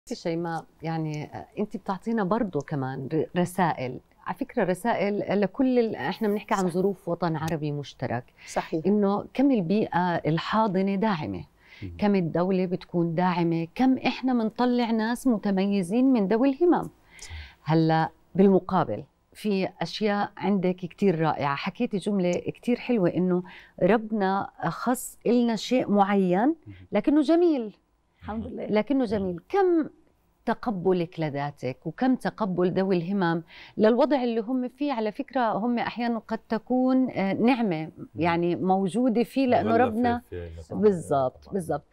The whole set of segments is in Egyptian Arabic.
شيماء يعني انت بتعطينا برضه كمان رسائل على فكره رسائل لكل ال... احنا بنحكي عن ظروف وطن عربي مشترك صحيح انه كم البيئه الحاضنه داعمه كم الدولة بتكون داعمة كم إحنا بنطلع ناس متميزين من ذوي الهمم هلأ بالمقابل في أشياء عندك كتير رائعة حكيتي جملة كتير حلوة إنه ربنا خص إلنا شيء معين لكنه جميل الحمد لله لكنه جميل كم تقبلك لذاتك وكم تقبل ذوي الهمم للوضع اللي هم فيه على فكرة هم أحيانا قد تكون آه، نعمة يعني موجودة فيه لأنه ربنا بالضبط بالضبط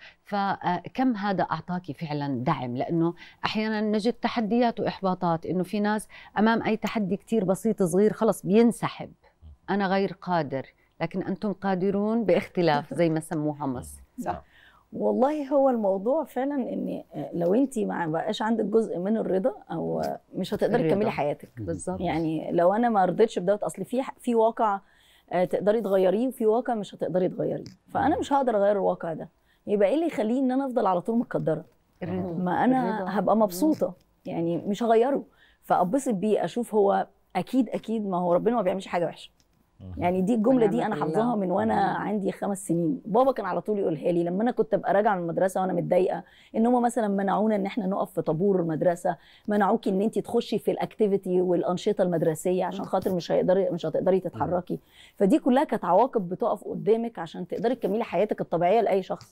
فكم هذا أعطاكي فعلا دعم لأنه أحيانا نجد تحديات وإحباطات إنه في ناس أمام أي تحدي كتير بسيط صغير خلص بينسحب أنا غير قادر لكن أنتم قادرون باختلاف زي ما سموها مصر صح والله هو الموضوع فعلا ان لو انت ما بقاش عندك جزء من الرضا او مش هتقدري تكملي حياتك بالظبط يعني لو انا ما رضيتش بدوت اصل في في واقع آه، تقدري تغيريه وفي واقع مش هتقدري تغيريه فانا مش هقدر اغير الواقع ده يبقى ايه اللي يخليني ان انا افضل على طول متقدره الرضا ما انا الرضا. هبقى مبسوطه يعني مش هغيره فاتبسط بيه اشوف هو اكيد اكيد ما هو ربنا ما بيعملش حاجه وحشه يعني دي الجمله دي انا ونعمة حافظاها الله. من وانا عندي خمس سنين بابا كان على طول يقولها لي لما انا كنت ابقى راجعه من المدرسه وانا متضايقه ان هم مثلا منعونا ان احنا نقف في طابور المدرسه منعوكي ان انت تخشي في الاكتيفيتي والانشطه المدرسيه عشان خاطر مش هيقدري مش هتقدري تتحركي فدي كلها كانت عواقب بتقف قدامك عشان تقدري تكملي حياتك الطبيعيه لاي شخص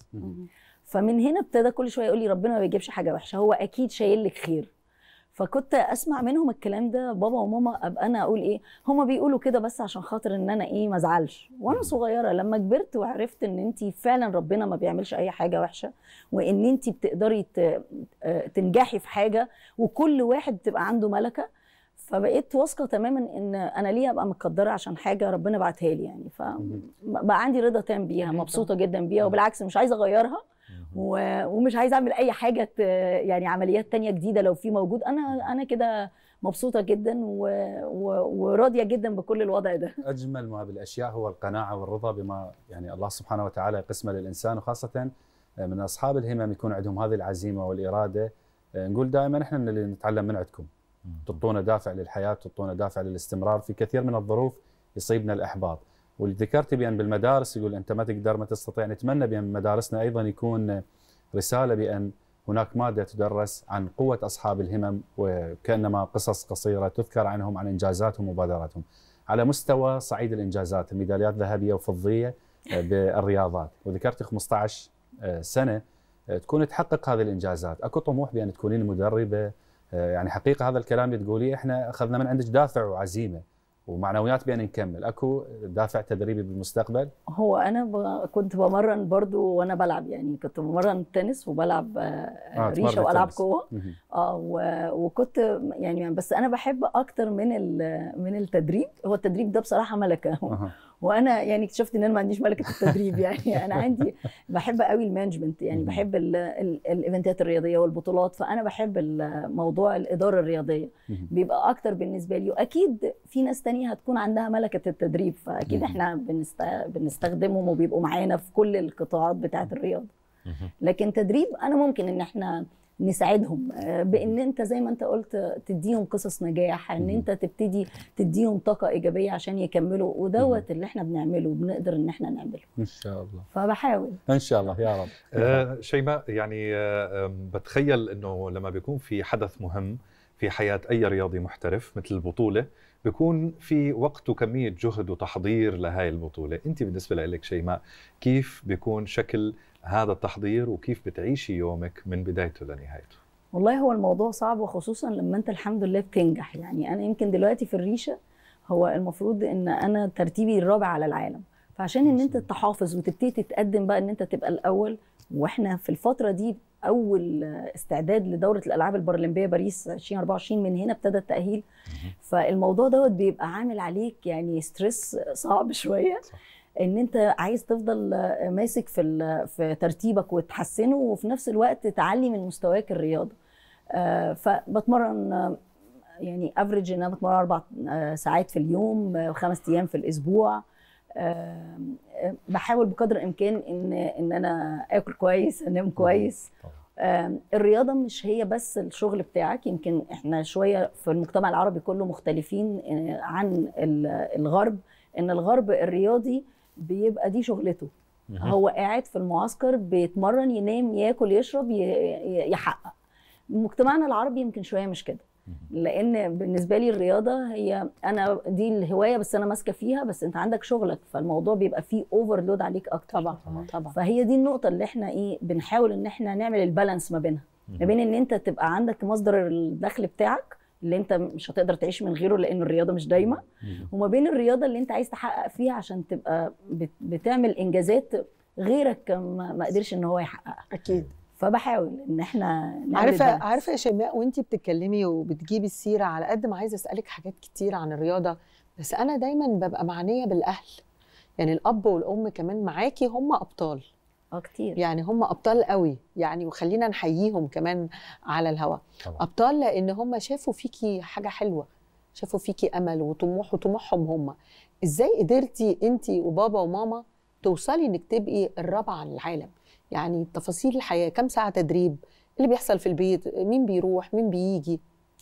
فمن هنا ابتدى كل شويه يقول لي ربنا ما بيجيبش حاجه وحشه هو اكيد شايل لك خير فكنت اسمع منهم الكلام ده بابا وماما ابقى انا اقول ايه هما بيقولوا كده بس عشان خاطر ان انا ايه ما ازعلش وانا صغيره لما كبرت وعرفت ان انت فعلا ربنا ما بيعملش اي حاجه وحشه وان انت بتقدري ت- آه، تنجحي في حاجه وكل واحد بتبقى عنده ملكه فبقيت واثقه تماما ان انا ليه ابقى مقدره عشان حاجه ربنا بعتها لي يعني فبقى عندي رضا تام بيها رضا. مبسوطه جدا بيها وبالعكس مش عايزه اغيرها و- ومش عايزه اعمل اي حاجه ت- يعني عمليات تانية جديده لو في موجود انا انا كده مبسوطه جدا و... و... وراضيه جدا بكل الوضع ده اجمل ما بالاشياء هو القناعه والرضا بما يعني الله سبحانه وتعالى قسمه للانسان وخاصه من اصحاب الهمم يكون عندهم هذه العزيمه والاراده نقول دائما احنا من اللي نتعلم من عندكم تعطونا دافع للحياه تعطونا دافع للاستمرار في كثير من الظروف يصيبنا الاحباط واللي ذكرتي بان بالمدارس يقول انت ما تقدر ما تستطيع نتمنى بان مدارسنا ايضا يكون رساله بان هناك ماده تدرس عن قوه اصحاب الهمم وكانما قصص قصيره تذكر عنهم عن انجازاتهم ومبادراتهم على مستوى صعيد الانجازات الميداليات ذهبيه وفضيه بالرياضات وذكرت 15 سنه تكون تحقق هذه الانجازات اكو طموح بان تكونين مدربه يعني حقيقه هذا الكلام اللي تقوليه احنا اخذنا من عندك دافع وعزيمه ومعنويات بان نكمل اكو دافع تدريبي بالمستقبل هو انا ب... كنت بمرن برضو وانا بلعب يعني كنت بمرن تنس وبلعب آه، آه، ريشه تمرن والعب تنس. قوه مهم. اه و- وكنت يعني بس انا بحب اكتر من ال- من التدريب هو التدريب ده بصراحه ملكه أها. وانا يعني اكتشفت ان انا ما عنديش ملكه التدريب يعني انا عندي بحب قوي المانجمنت يعني مم. بحب ال- ال- الايفنتات الرياضيه والبطولات فانا بحب ال- موضوع الاداره الرياضيه مهم. بيبقى اكتر بالنسبه لي واكيد في ناس تانية هتكون عندها ملكه التدريب فاكيد مم. احنا بنست... بنستخدمهم وبيبقوا معانا في كل القطاعات بتاعه الرياضه لكن تدريب انا ممكن ان احنا نساعدهم آه، بان انت زي ما انت قلت تديهم قصص نجاح ان مهم. انت تبتدي تديهم طاقه ايجابيه عشان يكملوا ودوت اللي احنا بنعمله بنقدر ان احنا نعمله ان شاء الله فبحاول ان شاء الله يا رب آه، شيماء يعني آه، آم، بتخيل انه لما بيكون في حدث مهم في حياه اي رياضي محترف مثل البطوله بيكون في وقت وكميه جهد وتحضير لهاي البطوله، انت بالنسبه لك شيماء كيف بيكون شكل هذا التحضير وكيف بتعيشي يومك من بدايته لنهايته؟ والله هو الموضوع صعب وخصوصا لما انت الحمد لله بتنجح يعني انا يمكن دلوقتي في الريشه هو المفروض ان انا ترتيبي الرابع على العالم فعشان ان انت تحافظ وتبتدي تتقدم بقى ان انت تبقى الاول واحنا في الفتره دي اول استعداد لدوره الالعاب البارالمبيه باريس 2024 من هنا ابتدى التاهيل فالموضوع دوت بيبقى عامل عليك يعني ستريس صعب شويه صح. ان انت عايز تفضل ماسك في ال- في ترتيبك وتحسنه وفي نفس الوقت تعلي من مستواك الرياضه آه، فبتمرن آه، يعني افريج ان انا بتمرن اربع آه، ساعات في اليوم آه، خمس ايام في الاسبوع آه، آه، بحاول بقدر الامكان ان ان انا اكل كويس انام كويس طبعا. آم، الرياضه مش هي بس الشغل بتاعك يمكن احنا شويه في المجتمع العربي كله مختلفين آه، عن ال- الغرب ان الغرب الرياضي بيبقى دي شغلته مهم. هو قاعد في المعسكر بيتمرن ينام ياكل يشرب ي- ي- يحقق مجتمعنا العربي يمكن شويه مش كده مهم. لان بالنسبه لي الرياضه هي انا دي الهوايه بس انا ماسكه فيها بس انت عندك شغلك فالموضوع بيبقى فيه اوفرلود عليك اكتر طبعا طبعاً. طبعا فهي دي النقطه اللي احنا ايه بنحاول ان احنا نعمل البالانس ما بينها ما بين ان انت تبقى عندك مصدر الدخل بتاعك اللي انت مش هتقدر تعيش من غيره لان الرياضه مش دايمه مهم. وما بين الرياضه اللي انت عايز تحقق فيها عشان تبقى بت- بتعمل انجازات غيرك ما ما قدرش ان هو يحققها اكيد فبحاول ان احنا نعمل عارفه البالانس. عارفه يا شيماء وانتي بتتكلمي وبتجيبي السيره على قد ما عايزه اسالك حاجات كتير عن الرياضه بس انا دايما ببقى معنيه بالاهل يعني الاب والام كمان معاكي هم ابطال اه كتير يعني هم ابطال قوي يعني وخلينا نحييهم كمان على الهوا طبعا ابطال لان هم شافوا فيكي حاجه حلوه شافوا فيكي امل وطموح وطموحهم هم ازاي قدرتي انت وبابا وماما توصلي انك تبقي الرابعه على العالم يعني تفاصيل الحياه كم ساعه تدريب إيه اللي بيحصل في البيت مين بيروح مين بيجي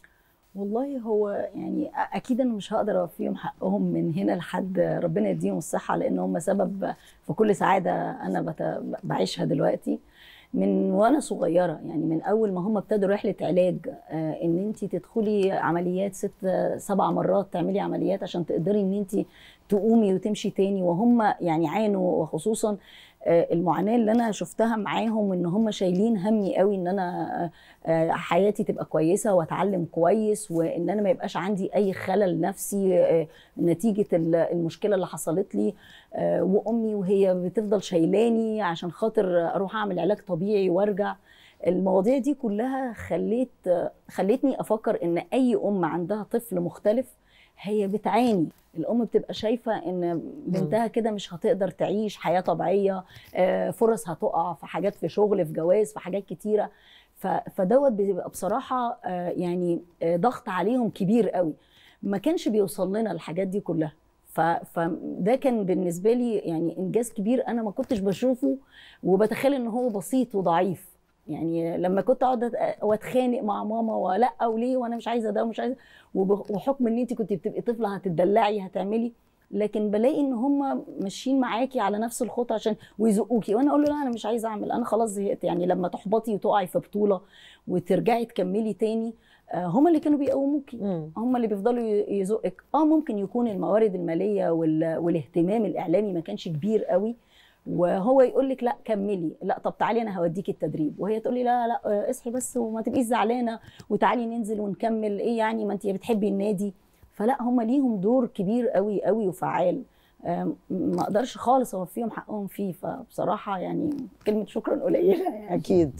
والله هو يعني أ- اكيد انا مش هقدر اوفيهم حقهم من هنا لحد ربنا يديهم الصحه لان هم سبب في كل سعاده انا بت- بعيشها دلوقتي من وانا صغيره يعني من اول ما هم ابتدوا رحله علاج آه، ان انت تدخلي عمليات ست سبع مرات تعملي عمليات عشان تقدري ان انت تقومي وتمشي تاني وهم يعني عانوا وخصوصا آه، المعاناه اللي انا شفتها معاهم ان هم شايلين همي قوي ان انا آه، حياتي تبقى كويسه واتعلم كويس وان انا ما يبقاش عندي اي خلل نفسي آه، نتيجه ال- المشكله اللي حصلت لي آه، وامي وهي بتفضل شايلاني عشان خاطر اروح اعمل علاج طبيعي وارجع المواضيع دي كلها خليت خلتني افكر ان اي ام عندها طفل مختلف هي بتعاني الام بتبقى شايفه ان بنتها كده مش هتقدر تعيش حياه طبيعيه آه، فرص هتقع في حاجات في شغل في جواز في حاجات كتيره ف- فدوت بيبقى بصراحه آه، يعني آه، ضغط عليهم كبير قوي ما كانش بيوصل لنا الحاجات دي كلها ف- فده كان بالنسبه لي يعني انجاز كبير انا ما كنتش بشوفه وبتخيل ان هو بسيط وضعيف يعني لما كنت اقعد أت- واتخانق مع ماما ولا وليه وانا مش عايزه ده ومش عايزه وب- وحكم ان انت كنت بتبقي طفله هتدلعي هتعملي لكن بلاقي ان هم ماشيين معاكي على نفس الخطى عشان ويزقوكي وانا اقول له لا انا مش عايزه اعمل انا خلاص زهقت يعني لما تحبطي وتقعي في بطوله وترجعي تكملي تاني آه، هم اللي كانوا بيقوموكي مم. هم اللي بيفضلوا ي- يزقك اه ممكن يكون الموارد الماليه وال... والاهتمام الاعلامي ما كانش كبير قوي وهو يقول لك لا كملي لا طب تعالي انا هوديكي التدريب وهي تقول لي لا لا آه، اصحي بس وما تبقيش زعلانه وتعالي ننزل ونكمل ايه يعني ما انت بتحبي النادي فلا هم ليهم دور كبير قوي قوي وفعال آم، ما اقدرش خالص اوفيهم حقهم فيه فبصراحه يعني كلمه شكرا قليله يعني اكيد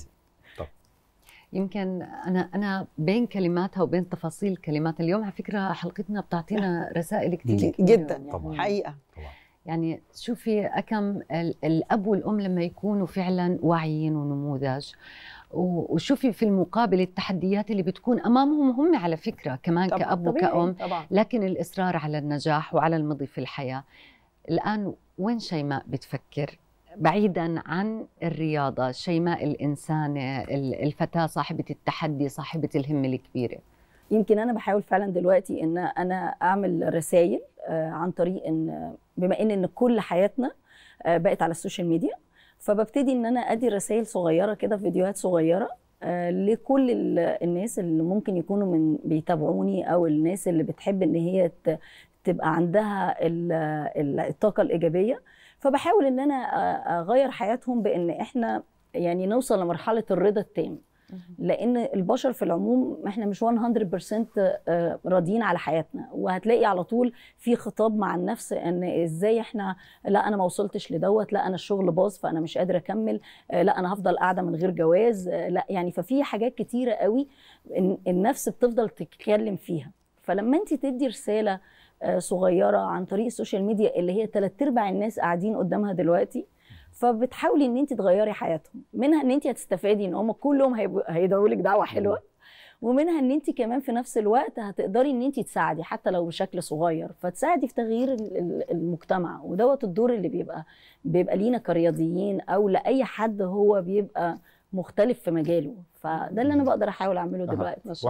يمكن انا انا بين كلماتها وبين تفاصيل كلماتها اليوم على فكره حلقتنا بتعطينا رسائل كثير ج- كبيرة جدا يعني طبعاً. حقيقه طبعا يعني شوفي أكم ال- الأب والأم لما يكونوا فعلا واعيين ونموذج و- وشوفي في المقابل التحديات اللي بتكون أمامهم هم على فكرة كمان طبعاً، كأب طبيعي وكأم طبعا لكن الإصرار على النجاح وعلى المضي في الحياة الآن وين شيماء بتفكر بعيدا عن الرياضة شيماء الإنسانة ال- الفتاة صاحبة التحدي صاحبة الهمة الكبيرة يمكن انا بحاول فعلا دلوقتي ان انا اعمل رسائل عن طريق ان بما ان ان كل حياتنا آه، بقت على السوشيال ميديا فببتدي ان انا ادي رسائل صغيره كده فيديوهات صغيره آه، لكل ال- الناس اللي ممكن يكونوا من بيتابعوني او الناس اللي بتحب ان هي ت- تبقى عندها ال- ال- الطاقه الايجابيه فبحاول ان انا آه، اغير حياتهم بان احنا يعني نوصل لمرحله الرضا التام لان البشر في العموم احنا مش 100% آه، راضيين على حياتنا وهتلاقي على طول في خطاب مع النفس ان ازاي احنا لا انا ما وصلتش لدوت لا انا الشغل باظ فانا مش قادره اكمل آه، لا انا هفضل قاعده من غير جواز آه، لا يعني ففي حاجات كتيره قوي إن- النفس بتفضل تتكلم فيها فلما انت تدي رساله آه، صغيره عن طريق السوشيال ميديا اللي هي ثلاث ارباع الناس قاعدين قدامها دلوقتي فبتحاولي ان انت تغيري حياتهم منها ان انت هتستفادي ان هم كلهم هيبقوا- هيدعوا لك دعوه حلوه ومنها ان انت كمان في نفس الوقت هتقدري ان انت تساعدي حتى لو بشكل صغير فتساعدي في تغيير ال- ال- المجتمع ودوت الدور اللي بيبقى بيبقى لينا كرياضيين او لاي حد هو بيبقى مختلف في مجاله فده اللي انا بقدر احاول اعمله أها. دلوقتي ما شاء